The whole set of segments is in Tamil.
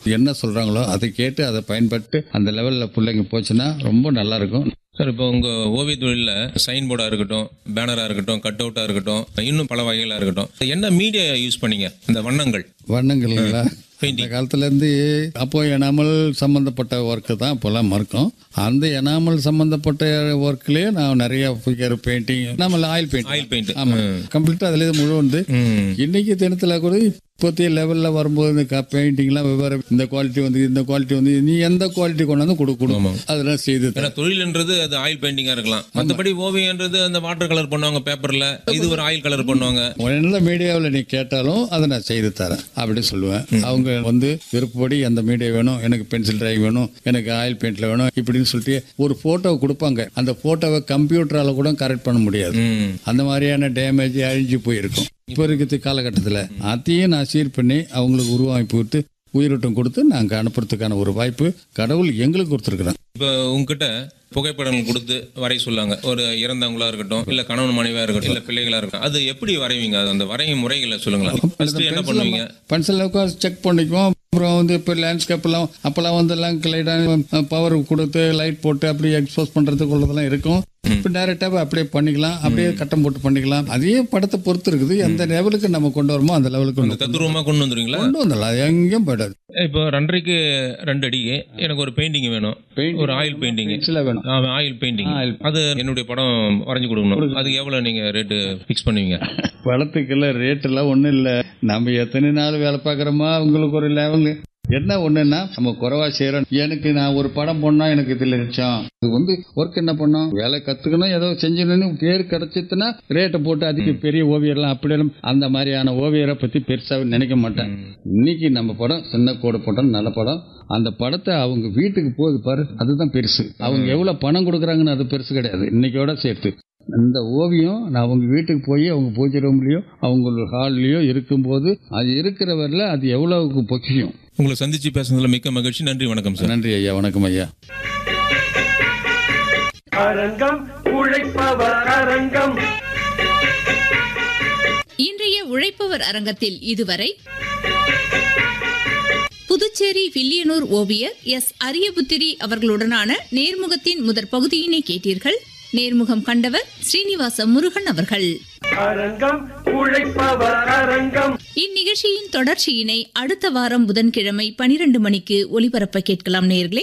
என்ன சொல்றாங்களோ அதை கேட்டு அதை பயன்பட்டு அந்த லெவல்ல பிள்ளைங்க போச்சுன்னா ரொம்ப நல்லா இருக்கும் சார் இப்போ உங்க ஓவிய தொழில சைன் போர்டா இருக்கட்டும் பேனரா இருக்கட்டும் கட் அவுட்டா இருக்கட்டும் இன்னும் பல வகைகளா இருக்கட்டும் என்ன மீடியா யூஸ் பண்ணீங்க இந்த வண்ணங்கள் வண்ணங்கள்ல அந்த காலத்துல இருந்து அப்போ எனாமல் சம்பந்தப்பட்ட ஒர்க்கு தான் இப்போல்லாம் மறுக்கும் அந்த எனாமல் சம்பந்தப்பட்ட ஒர்க்லயே நான் நிறைய ஃபிகர் பெயிண்டிங் நம்ம ஆயில் பெயிண்ட் ஆயில் பெயிண்ட் ஆமா கம்ப்ளீட்டா அதுல முழு வந்து ம் இன்னைக்கு தினத்துல கூட இப்போதைய லெவல்ல வரும்போது இந்த பெயிண்டிங்லாம் வெவ்வேறு இந்த குவாலிட்டி வந்து இந்த குவாலிட்டி வந்து நீ எந்த குவாலிட்டி கொண்டாந்து கொடு கொடு அதெல்லாம் செய்து தரேன். ஏன்னா தொழில்ன்றது அது ஆயில் பெயிண்டிங்கா இருக்கலாம் மற்றபடி ஓவியன்றது அந்த வாட்டர் கலர் பண்ணுவாங்க பேப்பர்ல இது ஒரு ஆயில் கலர் பண்ணுவாங்க எந்த மீடியாவில் நீ கேட்டாலும் அதை நான் செய்து தரேன் அப்படி சொல்லுவேன் அவங்க வந்து விருப்பப்படி அந்த மீடியா வேணும் எனக்கு பென்சில் டிரைவ் வேணும் எனக்கு ஆயில் பெயிண்ட்ல வேணும் இப்படின்னு சொல்லிட்டு ஒரு போட்டோ கொடுப்பாங்க அந்த போட்டோவை கம்ப்யூட்டரால கூட கரெக்ட் பண்ண முடியாது ம் அந்த மாதிரியான டேமேஜ் அழிஞ்சு போயிருக்கும் இப்போ இருக்கிற காலகட்டத்தில் அதையும் நான் சீர் பண்ணி அவங்களுக்கு உருவாக்கி விட்டு உயிரோட்டம் கொடுத்து நாங்கள் அனுப்புறதுக்கான ஒரு வாய்ப்பு கடவுள் எங்களுக்கு கொடுத்துருக்குறேன் இப்போ உங்ககிட்ட புகைப்படங்கள் கொடுத்து வரைய சொல்லாங்க ஒரு இறந்தவங்களா இருக்கட்டும் இல்ல கணவன் மனைவியா இருக்கட்டும் இல்ல பிள்ளைகளா இருக்கட்டும் அது எப்படி வரைவீங்க அது அந்த வரையும் முறைகளை சொல்லுங்களேன் ஃபர்ஸ்ட் என்ன பண்ணுவீங்க பென்சில் உட்காந்து செக் பண்ணிக்குவோம் அப்புறம் வந்து இப்போ லேண்ட்ஸ்கேப்லாம் அப்போல்லாம் வந்து எல்லாம் லைட்டாக பவர் கொடுத்து லைட் போட்டு அப்படியே எக்ஸ்போஸ் பண்ணுறதுக்கு உள்ளதெல்லாம் இருக்கும் இப்போ டேரெக்டாகவே அப்படியே பண்ணிக்கலாம் அப்படியே கட்டம் போட்டு பண்ணிக்கலாம் அதே படத்தை பொறுத்து இருக்குது எந்த லெவலுக்கு நம்ம கொண்டு வரமோ அந்த லெவலுக்கு கொண்டு தத்துரூபமா கொண்டு வந்துருவீங்களா கொண்டு வந்துடலாம் அது எங்கேயும் போயிடாது இப்போ ரெண்டரைக்கு ரெண்டு அடிக்கு எனக்கு ஒரு பெயிண்டிங் வேணும் ஒரு ஆயில் பெயிண்டிங் பென்சிலாக வேணும் ஆயில் பெயிண்டிங் Oil. அது என்னுடைய படம் வரைஞ்சு கொடுக்கணும் அது எவ்வளவு நீங்க ரேட்டு ஃபிக்ஸ் பண்ணுவீங்க படத்துக்கெல்லாம் ரேட்டெல்லாம் ஒன்றும் இல்லை நம்ம எத்தனை நாள் வேலை பார்க்குறோமா அவங்களுக்கு ஒரு லெவல் என்ன ஒண்ணுன்னா நம்ம குறைவா செய்யறோம் எனக்கு நான் ஒரு படம் பண்ணா எனக்கு இதுல லட்சம் இது வந்து ஒர்க் என்ன பண்ணோம் வேலை கத்துக்கணும் ஏதோ செஞ்சணும் பேர் கிடைச்சிட்டுனா ரேட்டை போட்டு அதுக்கு பெரிய ஓவியர்லாம் அப்படியெல்லாம் அந்த மாதிரியான ஓவியரை பத்தி பெருசாவே நினைக்க மாட்டேன் இன்னைக்கு நம்ம படம் சின்ன கோடு போட்டோம் நல்ல படம் அந்த படத்தை அவங்க வீட்டுக்கு போகுது பாரு அதுதான் பெருசு அவங்க எவ்வளவு பணம் கொடுக்குறாங்கன்னு அது பெருசு கிடையாது இன்னைக்கோட சேர்த்து இந்த ஓவியம் நான் அவங்க வீட்டுக்கு போய் அவங்க பூஜை ரூம்லயோ அவங்க ஹால்லயோ இருக்கும்போது அது இருக்கிற வரல அது எவ்வளவுக்கு பொக்கியம் உங்களை சந்திச்சு பேசுனதுல மிக்க மகிழ்ச்சி நன்றி வணக்கம் சார் நன்றி ஐயா வணக்கம் ஐயா அரங்கம் உழைப்பவர் அரங்கம் இன்றைய உழைப்பவர் அரங்கத்தில் இதுவரை புதுச்சேரி வில்லியனூர் ஓவியர் எஸ் அரியபுத்திரி அவர்களுடனான நேர்முகத்தின் முதற் பகுதியினை கேட்டீர்கள் நேர்முகம் கண்டவர் ஸ்ரீனிவாச முருகன் அவர்கள் அரங்கம் உழைப்பவர் அரங்கம் இந்நிகழ்ச்சியின் தொடர்ச்சியினை அடுத்த வாரம் புதன்கிழமை பனிரெண்டு மணிக்கு ஒலிபரப்ப கேட்கலாம் நேர்களே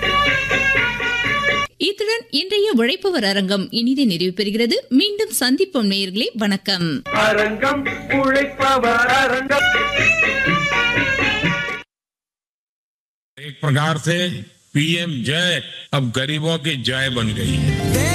இத்துடன் இன்றைய உழைப்பவர் அரங்கம் இனிதே நிறைவு பெறுகிறது மீண்டும் சந்திப்போம் நேயர்களே வணக்கம் அரங்கம் உழைப்பவர் அரங்கம் एक प्रकार से पीएम जय अब गरीबों की जय बन गई है